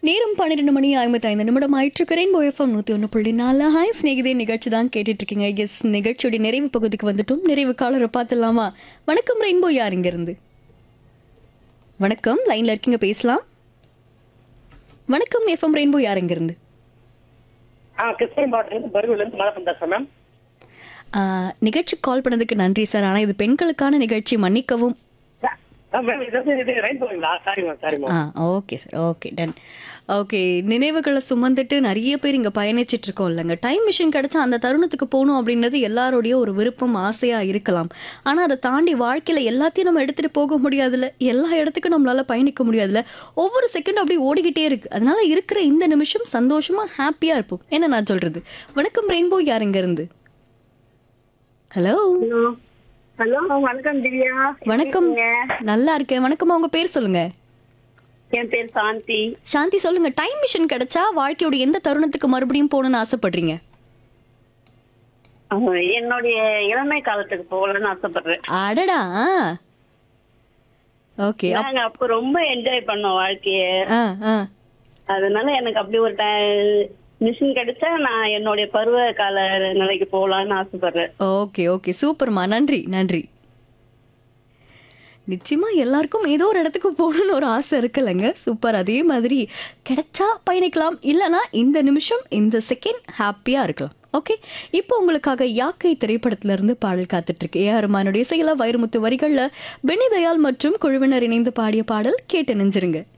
நேரம் பன்னிரெண்டு மணி ஐம்பத்தி ஐந்து நிமிடம் ஆயிற்றுக்கிறேன் போயஃபம் நூற்றி ஒன்று புள்ளி நாலு ஹாய் ஸ்நேகிதே நிகழ்ச்சி தான் கேட்டுட்டு இருக்கீங்க எஸ் நிகழ்ச்சியோட நிறைவு பகுதிக்கு வந்துட்டோம் நிறைவு காலரை பார்த்துடலாமா வணக்கம் ரெயின்போ யார் இருந்து வணக்கம் லைன்ல இருக்கீங்க பேசலாம் வணக்கம் எஃப்எம் ரெயின்போ யார் இருந்து ஆ கிருஷ்ணகிரி மாவட்டத்திலிருந்து பருவிலிருந்து மழை பேசுறேன் மேம் நிகழ்ச்சி கால் பண்ணதுக்கு நன்றி சார் ஆனால் இது பெண்களுக்கான நிகழ்ச்சி மன்னிக்கவும் ஆ, மேம் இது வந்து இது ரைன் போவீங்களா சாரி மேம் சாரி மேம் ஆ okay sir okay done okay நினைவுகளை சுமந்துட்டு நிறைய பேர் இங்கே பயணிச்சிட்டு இருக்கோம் இல்லைங்க டைம் மிஷின் கிடைச்சா அந்த தருணத்துக்கு போகணும் அப்படின்றது எல்லாருடைய ஒரு விருப்பம் ஆசையாக இருக்கலாம் ஆனால் அதை தாண்டி வாழ்க்கையில் எல்லாத்தையும் நம்ம எடுத்துகிட்டு போக முடியாதுல்ல எல்லா இடத்துக்கும் நம்மளால பயணிக்க முடியாதுல்ல ஒவ்வொரு செகண்டும் அப்படியே ஓடிக்கிட்டே இருக்கு அதனால இருக்கிற இந்த நிமிஷம் சந்தோஷமா ஹாப்பியாக இருப்போம் என்ன நான் சொல்றது வணக்கம் ரெயின்போ யார் இங்க இருந்து ஹலோ ஹலோ ஹலோ வணக்கம் திவ்யா எப்படி வணக்கம் இருக்கீங்க? நல்லா இருக்கேன் வணக்கம் உங்க பேர் சொல்லுங்க என் பேர் சாந்தி சாந்தி சொல்லுங்க டைம் மிஷின் கிடைச்சா வாழ்க்கையோட எந்த தருணத்துக்கு மறுபடியும் போகணும்னு ஆசைப்படுறீங்க அஹ், என்னுடைய இளமை காலத்துக்கு போகலான்னு ஆசைப்படுறேன் அடடா ஓகே நாங்க அப்ப ரொம்ப என்ஜாய் பண்ணோம் வாழ்க்கைய ஆ ஆ அதனால எனக்கு அப்படி ஒரு மிஷின் கிடைச்சா நான் என்னுடைய பருவ கால நிலைக்கு போகலான்னு ஆசைப்படுறேன் ஓகே ஓகே சூப்பர்மா நன்றி நன்றி நிச்சயமா எல்லாருக்கும் ஏதோ ஒரு இடத்துக்கு போகணும்னு ஒரு ஆசை இருக்குல்லங்க சூப்பர் அதே மாதிரி கிடைச்சா பயணிக்கலாம் இல்லனா இந்த நிமிஷம் இந்த செகண்ட் ஹாப்பியா இருக்கலாம் ஓகே இப்போ உங்களுக்காக யாக்கை திரைப்படத்துல இருந்து பாடல் காத்துட்டு இருக்கு ஏ அருமானுடைய செயலா வைரமுத்து வரிகள்ல பெனி தயாள் மற்றும் குழுவினர் இணைந்து பாடிய பாடல் கேட்டு நெஞ்சிருங்க